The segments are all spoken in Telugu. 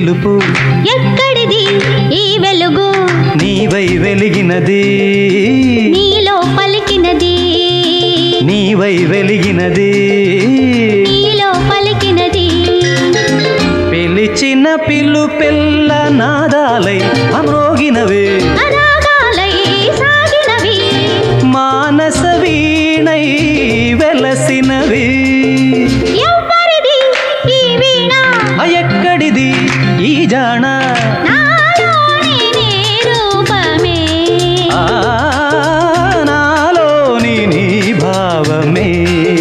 పిలుపు ఎక్కడిది ఈ వెలుగు నీవై వెలిగినది నీలో పలికినది నీవై వెలిగినది నీలో పలికినది పిలిచిన పిల్లు పిల్ల నాదాలై అమ్రోగినవే అరాగాలై సాగినవి మానస వీణై వెలసినవి ఎవ్వరిది ఈ వీణ ఆ ఎక్కడిది ఈ జాణ నాలోని నీ రూపమే ఆ నాలోని నీ భావమే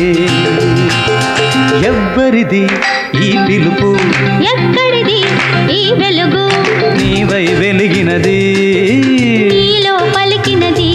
ఎవ్వరిది ఈ పిలుపు ఎక్కడిది ఈ వెలుగు నీవై వెలిగినది నీలో పలికినది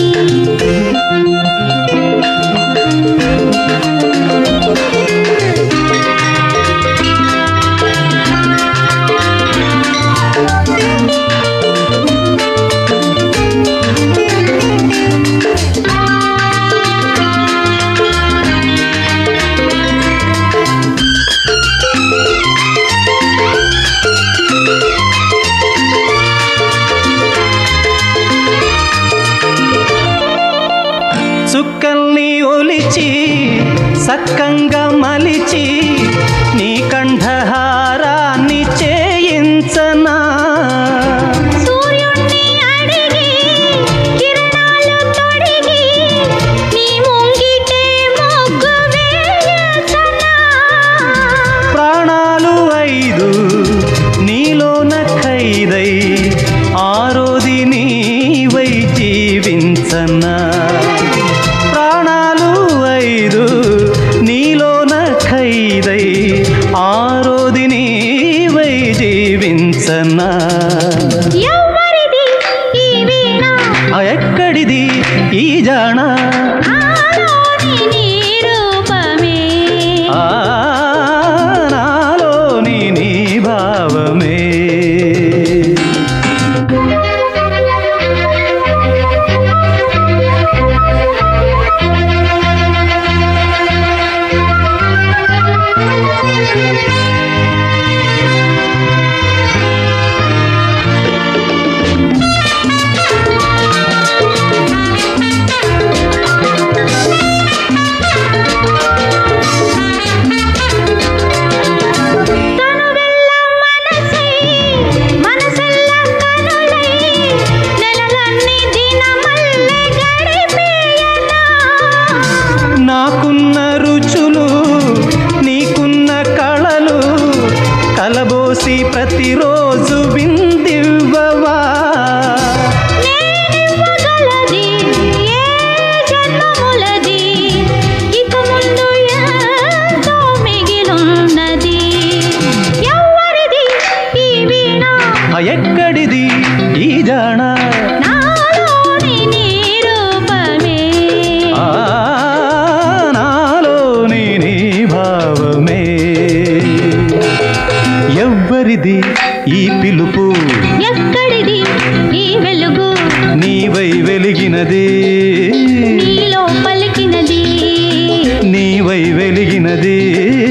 చుక్కల్ని ఒలిచి సక్కంగా మలిచి నీ కంఠహారాన్ని చేయించనా సూర్యుణ్ణి అడిగి కిరణాలు తొడిగి నీ ముంగిటే మొగ్గు వేయసనా ప్రాణాలు ఐదు నీలోన ఖైదై ఆరోది నీవై జీవించనా ప్రాణాలు ఐదు నీలోన ఖైదై ఆరోది నీవై జీవించనా ఎవ్వరిది ఈ వీణ ఆ ఎక్కడిది ఈ జాణ నాలోని నీ రూపమే ఆ నాలోని నీ భావమే కనువెల్ల మనసై మనసెల్ల కనులై నెలలన్నీ దినమల్లె గడిపేయనా నాకున్న రుచులు నీకున్న కళలు కలబోసి ప్రతిరోజు విందివ్వవా నేనివ్వగలది ఏ జన్మములది ఇక ముందు ఎంతో మిగిలున్నది ఎవ్వరిది ఈ వీణ ఆ ఎక్కడిది ఈ జాణ నాలోని నీ రూపమే ఆ నాలోని నీ భావమే ఎవ్వరిది ఈ పిలుపు ఎక్కడిది ఈ వెలుగు నీవై వెలిగినది నీలో పలికినది నీవై వెలిగినది